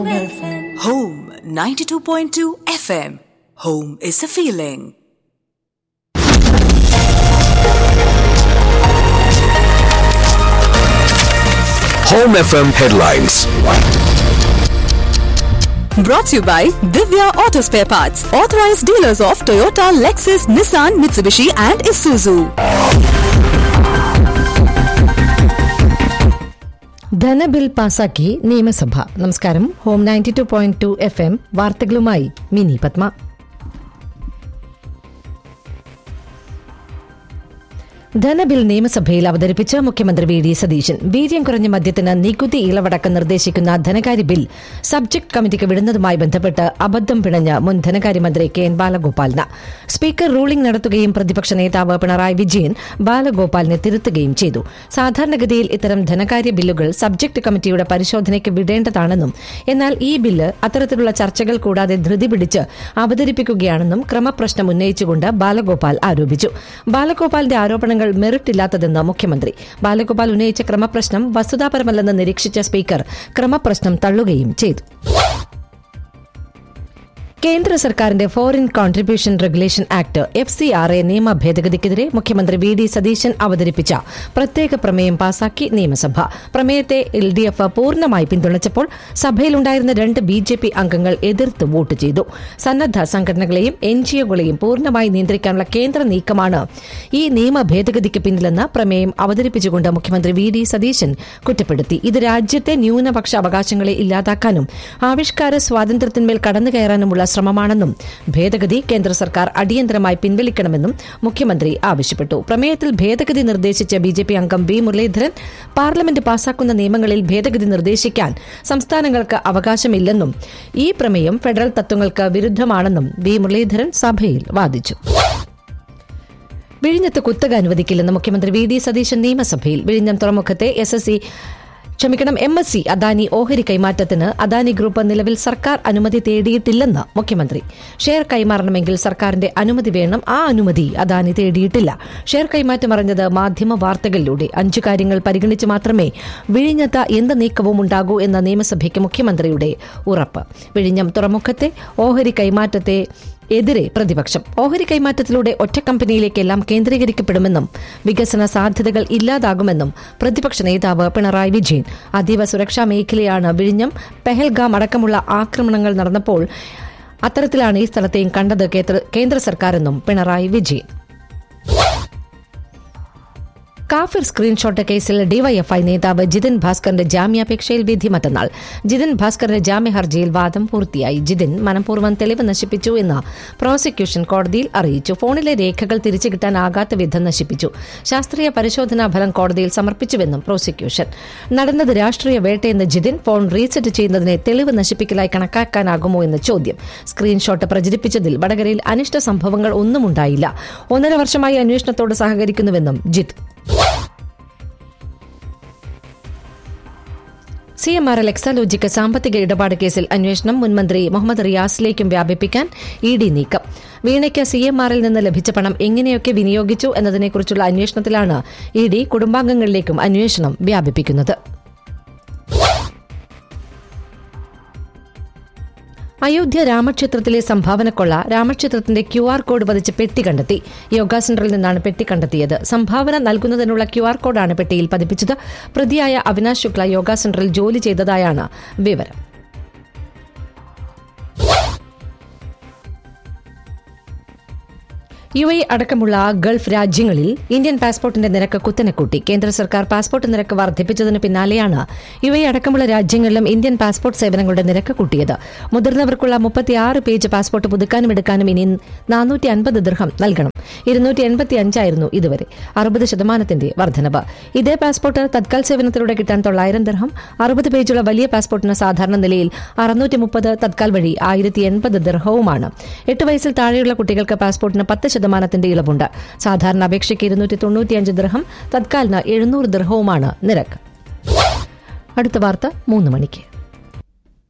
Home 92.2 FM. Home is a feeling. Home FM headlines. Brought to you by Divya Auto Spare Parts, authorized dealers of Toyota, Lexus, Nissan, Mitsubishi, and Isuzu. ധനബിൽ പാസാക്കി നിയമസഭ നമസ്കാരം home ninety two point two F M വാർത്തകളുമായി മിനി പത്മ ധനബിൽ നിയമസഭയിൽ അവതരിപ്പിച്ച മുഖ്യമന്ത്രി V D Satheesan വീര്യം കുറഞ്ഞ മദ്യത്തിന് നികുതി ഇളവടക്കം നിർദ്ദേശിക്കുന്ന ധനകാര്യ ബിൽ സബ്ജക്ട് കമ്മിറ്റിക്ക് വിടുന്നതുമായി ബന്ധപ്പെട്ട് അബദ്ധം പിണഞ്ഞ മുൻ ധനകാര്യമന്ത്രി കെ എൻ ബാലഗോപാലിന് സ്പീക്കർ റൂളിംഗ് നടത്തുകയും പ്രതിപക്ഷ നേതാവ് പിണറായി വിജയൻ ബാലഗോപാലിനെ തിരുത്തുകയും ചെയ്തു സാധാരണഗതിയിൽ ഇത്തരം ധനകാര്യ ബില്ലുകൾ സബ്ജക്ട് കമ്മിറ്റിയുടെ പരിശോധനയ്ക്ക് വിടേണ്ടതാണെന്നും എന്നാൽ ഈ ബില്ല് അത്തരത്തിലുള്ള ചർച്ചകൾ കൂടാതെ ധൃതി പിടിച്ച് അവതരിപ്പിക്കുകയാണെന്നും ക്രമപ്രശ്നം ഉന്നയിച്ചുകൊണ്ട് ബാലഗോപാൽ ആരോപിച്ചു ബാലഗോപാലിന്റെ ആരോപണങ്ങൾ മെറിറ്റ് ഇല്ലാത്തതെന്ന് മുഖ്യമന്ത്രി ബാലഗോപാൽ ഉന്നയിച്ച ക്രമപ്രശ്നം വസ്തുതാപരമല്ലെന്ന് നിരീക്ഷിച്ച സ്പീക്കർ ക്രമപ്രശ്നം തള്ളുകയും ചെയ്തു കേന്ദ്ര സർക്കാരിന്റെ foreign contribution regulation act F C R A നിയമ ഭേദഗതിക്കെതിരെ മുഖ്യമന്ത്രി വി ഡി സതീശൻ അവതരിപ്പിച്ച പ്രത്യേക പ്രമേയം പാസാക്കി നിയമസഭ പ്രമേയത്തെ എൽ ഡി എഫ് പൂർണ്ണമായി പിന്തുണച്ചപ്പോൾ സഭയിലുണ്ടായിരുന്ന രണ്ട് ബി ജെ പി അംഗങ്ങൾ എതിർത്ത് വോട്ട് ചെയ്തു സന്നദ്ധ സംഘടനകളെയും എൻ ജി ഒകളെയും പൂർണ്ണമായി നിയന്ത്രിക്കാനുള്ള കേന്ദ്ര നീക്കമാണ് ഈ നിയമ ഭേദഗതിക്ക് പിന്നിലെന്ന് പ്രമേയം അവതരിപ്പിച്ചുകൊണ്ട് മുഖ്യമന്ത്രി വി ഡി സതീശൻ കുറ്റപ്പെടുത്തി ഇത് രാജ്യത്തെ ന്യൂനപക്ഷ അവകാശങ്ങളെ ഇല്ലാതാക്കാനും ആവിഷ്കാര സ്വാതന്ത്ര്യത്തിന്മേൽ കടന്നുകയറാനുമുള്ള ശ്രമമാണെന്നും ഭേദഗതി കേന്ദ്ര സർക്കാർ അടിയന്തരമായി പിൻവലിക്കണമെന്നും മുഖ്യമന്ത്രി ആവശ്യപ്പെട്ടു പ്രമേയത്തിൽ ഭേദഗതി നിർദ്ദേശിച്ച ബി ജെ പി അംഗം വി മുരളീധരൻ പാർലമെന്റ് പാസാക്കുന്ന നിയമങ്ങളിൽ ഭേദഗതി നിർദ്ദേശിക്കാൻ സംസ്ഥാനങ്ങൾക്ക് അവകാശമില്ലെന്നും ഈ പ്രമേയം ഫെഡറൽ തത്വങ്ങൾക്ക് വിരുദ്ധമാണെന്നും വി മുരളീധരൻ സഭയിൽ വാദിച്ചു വിഴിഞ്ഞത്ത് കുത്തക അനുവദിക്കില്ലെന്ന് മുഖ്യമന്ത്രി വി ഡി സതീശൻ നിയമസഭയിൽ വിഴിഞ്ഞം തുറമുഖത്തെ എസ് എസ് സി ക്ഷമിക്കണം എം എസ് സി അദാനി ഓഹരി കൈമാറ്റത്തിന് അദാനി ഗ്രൂപ്പ് നിലവിൽ സർക്കാർ അനുമതി തേടിയിട്ടില്ലെന്ന് മുഖ്യമന്ത്രി ഷെയർ കൈമാറണമെങ്കിൽ സർക്കാരിന്റെ അനുമതി വേണം ആ അനുമതി അദാനി തേടിയിട്ടില്ല ഷെയർ കൈമാറ്റം അറിഞ്ഞത് മാധ്യമ വാർത്തകളിലൂടെ അഞ്ചു കാര്യങ്ങൾ പരിഗണിച്ച് മാത്രമേ വിഴിഞ്ഞത്ത് എന്ത് നീക്കവും ഉണ്ടാകൂ എന്ന നിയമസഭയ്ക്ക് മുഖ്യമന്ത്രിയുടെ ഉറപ്പ് വിഴിഞ്ഞം തുറമുഖത്തെ ഓഹരി കൈമാറ്റത്തെ എതിരെ പ്രതിപക്ഷം ഓഹരി കൈമാറ്റത്തിലൂടെ ഒറ്റ കമ്പനിയിലേക്കെല്ലാം കേന്ദ്രീകരിക്കപ്പെടുമെന്നും വികസന സാധ്യതകൾ ഇല്ലാതാകുമെന്നും പ്രതിപക്ഷ നേതാവ് പിണറായി വിജയൻ അതീവ സുരക്ഷാ മേഖലയാണ് വിഴിഞ്ഞം പെഹൽഗാം അടക്കമുള്ള ആക്രമണങ്ങൾ നടന്നപ്പോൾ അത്തരത്തിലാണ് ഈ സ്ഥലത്തെയും കണ്ടത് കേന്ദ്ര- കേന്ദ്ര സർക്കാരെന്നും പിണറായി വിജയൻ കാഫിർ സ്ക്രീൻഷോട്ട് കേസിൽ ഡിവൈഎഫ്ഐ നേതാവ് ജിതിൻ ഭാസ്കറിന്റെ ജാമ്യാപേക്ഷയിൽ വിധി മറ്റന്നാൾ ജിതിൻ ഭാസ്കറിന്റെ ജാമ്യ ഹർജിയിൽ വാദം പൂർത്തിയായി ജിതിൻ മനഃപൂർവ്വം തെളിവ് നശിപ്പിച്ചു എന്ന് പ്രോസിക്യൂഷൻ കോടതിയിൽ അറിയിച്ചു ഫോണിലെ രേഖകൾ തിരിച്ചു കിട്ടാനാകാത്ത വിധം നശിപ്പിച്ചു ശാസ്ത്രീയ പരിശോധനാ ഫലം കോടതിയിൽ സമർപ്പിച്ചുവെന്നും പ്രോസിക്യൂഷൻ നടന്നത് രാഷ്ട്രീയ വേട്ടയെന്ന് ജിതിൻ ഫോൺ റീസെറ്റ് ചെയ്യുന്നതിനെ തെളിവ് നശിപ്പിക്കലായി കണക്കാക്കാനാകുമോ എന്ന ചോദ്യം സ്ക്രീൻഷോട്ട് പ്രചരിപ്പിച്ചതിൽ വടകരയിൽ അനിഷ്ട സംഭവങ്ങൾ ഒന്നും ഉണ്ടായില്ല ഒന്നര വർഷമായി അന്വേഷണത്തോട് സഹകരിക്കുന്നുവെന്നും ജിത് സി എം ആർ എൽ എക്സാലോജിക്ക് സാമ്പത്തിക ഇടപാട് കേസിൽ അന്വേഷണം മുൻമന്ത്രി മുഹമ്മദ് റിയാസിലേക്കും വ്യാപിപ്പിക്കാൻ ഇ ഡി നീക്കം വീണയ്ക്ക് സി എം ആറിൽ നിന്ന് ലഭിച്ച പണം എങ്ങനെയൊക്കെ വിനിയോഗിച്ചു എന്നതിനെക്കുറിച്ചുള്ള അന്വേഷണത്തിലാണ് ഇ ഡി കുടുംബാംഗങ്ങളിലേക്കും അന്വേഷണം വ്യാപിപ്പിക്കുന്നത് അയോധ്യ രാമക്ഷേത്രത്തിലെ സംഭാവനക്കൊള്ള രാമക്ഷേത്രത്തിന്റെ ക്യു ആർ കോഡ് പതിച്ച് പെട്ടി കണ്ടെത്തി യോഗ സെന്ററിൽ നിന്നാണ് പെട്ടി കണ്ടെത്തിയത് സംഭാവന നൽകുന്നതിനുള്ള ക്യു ആർ കോഡാണ് പെട്ടിയിൽ പതിപ്പിച്ചത് പ്രതിയായ അവിനാശ് ശുക്ല യോഗ സെന്ററിൽ ജോലി ചെയ്തതായാണ് വിവരം യു എ അടക്കമുള്ള ഗൾഫ് രാജ്യങ്ങളിൽ ഇന്ത്യൻ പാസ്പോർട്ടിന്റെ നിരക്ക് കുത്തനെ കൂട്ടി കേന്ദ്ര സർക്കാർ പാസ്പോർട്ട് നിരക്ക് വർദ്ധിപ്പിച്ചതിന് പിന്നാലെയാണ് യു എ അടക്കമുള്ള രാജ്യങ്ങളിലും ഇന്ത്യൻ പാസ്പോർട്ട് സേവനങ്ങളുടെ നിരക്ക് കൂട്ടിയത് മുതിർന്നവർക്കുള്ള മുപ്പത്തിയാറ് പേജ് പാസ്പോർട്ട് പുതുക്കാനും എടുക്കാനും ഇനി നാനൂറ്റി അൻപത് ദൃഹം നൽകണം ഇരുന്നൂറ്റി എൺപത്തി അഞ്ചായിരുന്നു ഇതുവരെ അറുപത് ശതമാനത്തിന്റെ വർധനവ് ഇതേ പാസ്പോർട്ട് തത്കാൽ സേവനത്തിലൂടെ കിട്ടാൻ തൊള്ളായിരം ദർഹം അറുപത് പേജുള്ള വലിയ പാസ്പോർട്ടിന് സാധാരണ നിലയിൽ അറുന്നൂറ്റി മുപ്പത് തത്കാൽ വഴി ആയിരത്തി എൺപത് ദർഹവുമാണ് എട്ട് വയസ്സിൽ താഴെയുള്ള കുട്ടികൾക്ക് പാസ്പോർട്ടിന് പത്ത് ശതമാനത്തിന്റെ ഇളവുണ്ട് സാധാരണ അപേക്ഷയ്ക്ക് ഇരുന്നൂറ്റി തൊണ്ണൂറ്റിയഞ്ച് ദർഹം തത്കാലിന് എഴുന്നൂറ് ദർഹവുമാണ് നിരക്ക് അടുത്ത വാർത്ത മൂന്ന് മണിക്ക്